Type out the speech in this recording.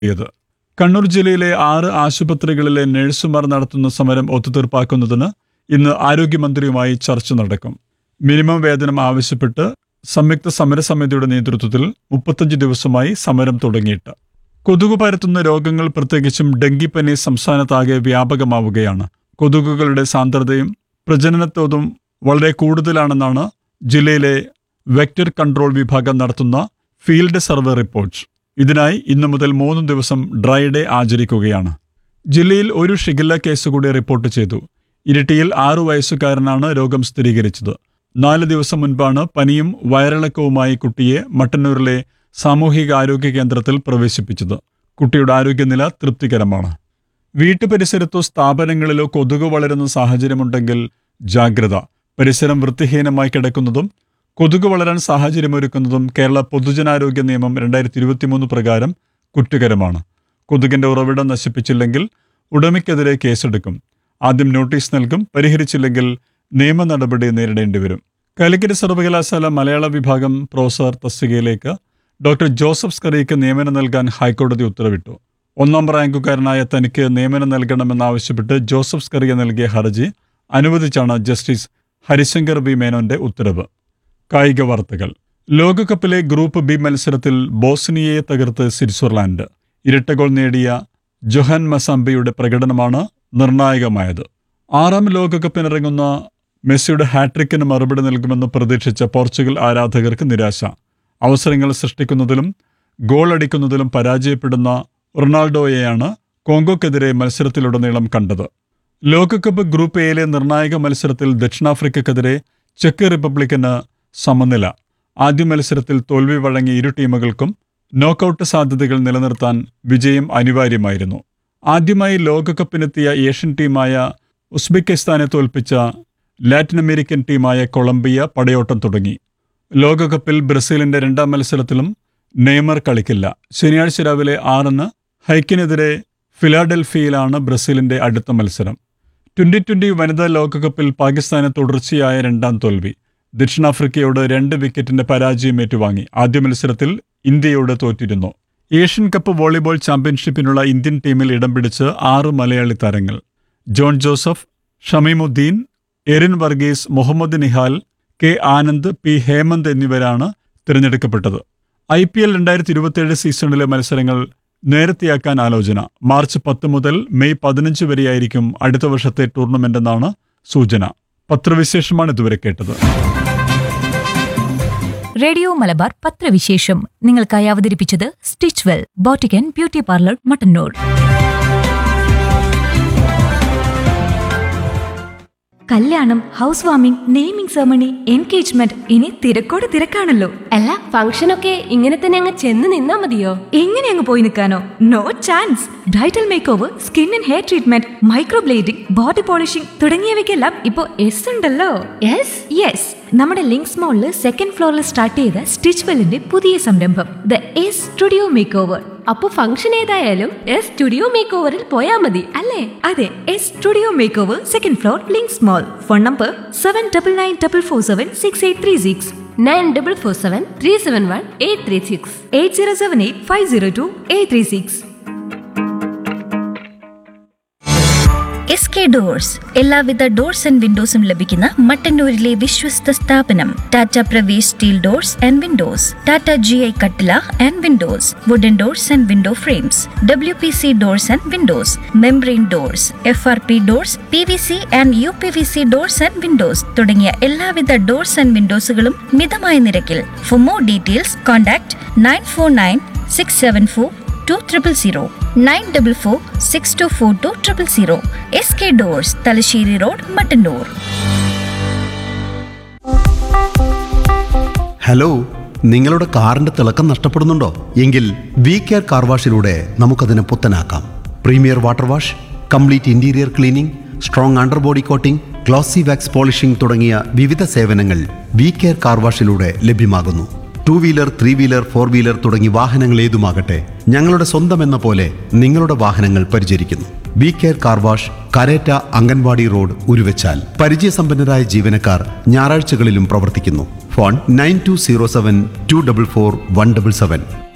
യത് കണ്ണൂർ ജില്ലയിലെ ആറ് ആശുപത്രികളിലെ നഴ്സുമാർ നടത്തുന്ന സമരം ഒത്തുതീർപ്പാക്കുന്നതിന് ഇന്ന് ആരോഗ്യമന്ത്രിയുമായി ചർച്ച നടക്കും മിനിമം വേതനം ആവശ്യപ്പെട്ട് സംയുക്ത സമരസമിതിയുടെ നേതൃത്വത്തിൽ മുപ്പത്തഞ്ച് ദിവസമായി സമരം തുടങ്ങിയിട്ട് കൊതുക് പരത്തുന്ന രോഗങ്ങൾ പ്രത്യേകിച്ചും ഡെങ്കിപ്പനി സംസ്ഥാനത്താകെ വ്യാപകമാവുകയാണ് കൊതുകുകളുടെ സാന്ദ്രതയും പ്രജനനത്തോതും വളരെ കൂടുതലാണെന്നാണ് ജില്ലയിലെ വെക്ടർ കൺട്രോൾ വിഭാഗം നടത്തുന്ന ഫീൽഡ് സർവേ റിപ്പോർട്ട് ഇതിനായി ഇന്നു മുതൽ മൂന്ന് ദിവസം ഡ്രൈ ഡേ ആചരിക്കുകയാണ് ജില്ലയിൽ ഒരു ഷിഗല്ല കേസ് കൂടി റിപ്പോർട്ട് ചെയ്തു ഇരിട്ടിയിൽ ആറു വയസ്സുകാരനാണ് രോഗം സ്ഥിരീകരിച്ചത് നാല് ദിവസം മുൻപാണ് പനിയും വയറിളക്കവുമായി കുട്ടിയെ മട്ടന്നൂരിലെ സാമൂഹിക ആരോഗ്യ കേന്ദ്രത്തിൽ പ്രവേശിപ്പിച്ചത് കുട്ടിയുടെ ആരോഗ്യനില തൃപ്തികരമാണ് വീട്ടുപരിസരത്തോ സ്ഥാപനങ്ങളിലോ കൊതുക് വളരുന്ന സാഹചര്യമുണ്ടെങ്കിൽ ജാഗ്രത പരിസരം വൃത്തിഹീനമായി കിടക്കുന്നതും കൊതുക് വളരാൻ സാഹചര്യമൊരുക്കുന്നതും കേരള പൊതുജനാരോഗ്യ നിയമം രണ്ടായിരത്തി ഇരുപത്തിമൂന്ന് പ്രകാരം കുറ്റകരമാണ് കൊതുകിന്റെ ഉറവിടം നശിപ്പിച്ചില്ലെങ്കിൽ ഉടമയ്ക്കെതിരെ കേസെടുക്കും ആദ്യം നോട്ടീസ് നൽകും പരിഹരിച്ചില്ലെങ്കിൽ നിയമ നടപടി നേരിടേണ്ടി വരും കാലിക്കറ്റ് സർവകലാശാല മലയാള വിഭാഗം പ്രൊഫസർ തസ്തികയിലേക്ക് ഡോക്ടർ ജോസഫ് സ്കറിയയ്ക്ക് നിയമനം നൽകാൻ ഹൈക്കോടതി ഉത്തരവിട്ടു ഒന്നാം റാങ്കുകാരനായ തനിക്ക് നിയമനം നൽകണമെന്നാവശ്യപ്പെട്ട് ജോസഫ് സ്കറിയ നൽകിയ ഹർജി അനുവദിച്ചാണ് ജസ്റ്റിസ് ഹരിശങ്കർ വി മേനോന്റെ ഉത്തരവ് കായിക വാർത്തകൾ ലോകകപ്പിലെ ഗ്രൂപ്പ് ബി മത്സരത്തിൽ ബോസ്നിയയെ തകർത്ത് സ്വിറ്റ്സർലാൻഡ് ഇരട്ട ഗോൾ നേടിയ ജൊഹാൻ മസാംബയുടെ പ്രകടനമാണ് നിർണായകമായത് ആറാം ലോകകപ്പിനിറങ്ങുന്ന മെസ്സിയുടെ ഹാട്രിക്കിന് മറുപടി നൽകുമെന്ന് പ്രതീക്ഷിച്ച പോർച്ചുഗൽ ആരാധകർക്ക് നിരാശ അവസരങ്ങൾ സൃഷ്ടിക്കുന്നതിലും ഗോൾ അടിക്കുന്നതിലും പരാജയപ്പെടുന്ന റൊണാൾഡോയെയാണ് കോങ്കോക്കെതിരെ മത്സരത്തിലുടനീളം കണ്ടത് ലോകകപ്പ് ഗ്രൂപ്പ് എയിലെ നിർണായക മത്സരത്തിൽ ദക്ഷിണാഫ്രിക്കക്കെതിരെ ചെക്ക് റിപ്പബ്ലിക്കിന് സമനില ആദ്യ മത്സരത്തിൽ തോൽവി വഴങ്ങിയ ഇരു ടീമുകൾക്കും നോക്കൌട്ട് സാധ്യതകൾ നിലനിർത്താൻ വിജയം അനിവാര്യമായിരുന്നു ആദ്യമായി ലോകകപ്പിനെത്തിയ ഏഷ്യൻ ടീമായ ഉസ്ബെക്കിസ്ഥാനെ തോൽപ്പിച്ച ലാറ്റിൻ അമേരിക്കൻ ടീമായ കൊളംബിയ പടയോട്ടം തുടങ്ങി ലോകകപ്പിൽ ബ്രസീലിന്റെ രണ്ടാം മത്സരത്തിലും നെയ്മർ കളിക്കില്ല ശനിയാഴ്ച രാവിലെ ആറിന് ഹൈക്കിനെതിരെ ഫിലാഡൽഫിയയിലാണ് ബ്രസീലിന്റെ അടുത്ത മത്സരം ട്വന്റി ട്വന്റി വനിതാ ലോകകപ്പിൽ പാകിസ്ഥാന് തുടർച്ചയായ രണ്ടാം തോൽവി ദക്ഷിണാഫ്രിക്കയോട് രണ്ട് വിക്കറ്റിന്റെ പരാജയം ഏറ്റുവാങ്ങി ആദ്യ മത്സരത്തിൽ ഇന്ത്യയോട് തോറ്റിരുന്നു ഏഷ്യൻ കപ്പ് വോളിബോൾ ചാമ്പ്യൻഷിപ്പിനുള്ള ഇന്ത്യൻ ടീമിൽ ഇടം പിടിച്ച് ആറ് മലയാളി താരങ്ങൾ John Joseph Shameemuddin Erin Varghese Muhammad Nihal K Anand P Hemanth എന്നിവരാണ് തിരഞ്ഞെടുക്കപ്പെട്ടത് ഐ പി എൽ രണ്ടായിരത്തി ഇരുപത്തിയേഴ് സീസണിലെ മത്സരങ്ങൾ നേരത്തെയാക്കാൻ ആലോചന മാർച്ച് പത്ത് മുതൽ മെയ് പതിനഞ്ച് വരെയായിരിക്കും അടുത്ത വർഷത്തെ ടൂർണമെന്റ് എന്നാണ് സൂചന പത്രവിശേഷമാണ് ഇതുവരെ കേട്ടത് റേഡിയോ മലബാർ പത്രവിശേഷം നിങ്ങൾക്കായി അവതരിപ്പിച്ചത് stitch well boutique and beauty parlour Mattannur കല്യാണം house warming naming ceremony engagement ഇനി തിരക്കോട് തിരക്കാണല്ലോ അല്ല ഫംഗ്ഷനൊക്കെ ഇങ്ങനെ തന്നെ അങ്ങ് ചെന്ന് നിന്നാ മതിയോ എങ്ങനെ അങ്ങ് പോയി നിൽക്കാനോ no chance bridal make over skin and hair treatment microblading body polishing തുടങ്ങിയവയ്ക്കെല്ലാം ഇപ്പോൾ എസ് ഉണ്ടല്ലോ യെസ് യെസ് നമ്മുടെ ലിങ്ക്സ് മോളിൽ സെക്കൻഡ് ഫ്ലോറിൽ സ്റ്റാർട്ട് ചെയ്ത സ്റ്റിച്ച് വെല്ലിന്റെ പുതിയ സംരംഭം the S studio make over അപ്പൊ ഫംഗ്ഷൻ ഏതായാലും എസ് സ്റ്റുഡിയോ മേക്ക് ഓവറിൽ പോയാ മതി അല്ലേ അതെ S studio make over second floor Links mall phone number seven double nine double four seven six eight three six nine double four seven three seven one eight three six eight zero seven eight five zero two eight three six S K doors എല്ലാവിധ doors and വിൻഡോസും ലഭിക്കുന്ന മട്ടന്നൂരിലെ വിശ്വസ്ത സ്ഥാപനം Tata Pravesh steel doors and windows Tata G I കട്ടില and windows wooden doors and window frames W P C doors and windows membrane doors F R P doors P V C and U P V C doors and Windows തുടങ്ങിയ എല്ലാവിധ doors and വിൻഡോസുകളും മിതമായ നിരക്കിൽ for more details contact nine four nine six seven four two triple zero nine double four six two four two triple zero S K doors Thalassery road Mattannur hello നിങ്ങളുടെ കാറിന്റെ തിളക്കം നഷ്ടപ്പെടുന്നുണ്ടോ എങ്കിൽ V care car വാഷിലൂടെ നമുക്കതിനെ പുത്തനാക്കാം premier water wash complete interior cleaning strong underbody coating glossy wax polishing തുടങ്ങിയ വിവിധ സേവനങ്ങൾ വി കെയർ കാർ വാഷിലൂടെ ലഭ്യമാകുന്നു two wheeler three wheeler four wheeler തുടങ്ങി വാഹനങ്ങൾ ഏതുമാകട്ടെ ഞങ്ങളുടെ സ്വന്തം എന്ന പോലെ നിങ്ങളുടെ വാഹനങ്ങൾ പരിചരിക്കുന്നു V care car wash Kareta Anganwadi road Uruvachal പരിചയസമ്പന്നരായ ജീവനക്കാർ ഞായറാഴ്ചകളിലും പ്രവർത്തിക്കുന്നു phone nine two zero seven two double four one double seven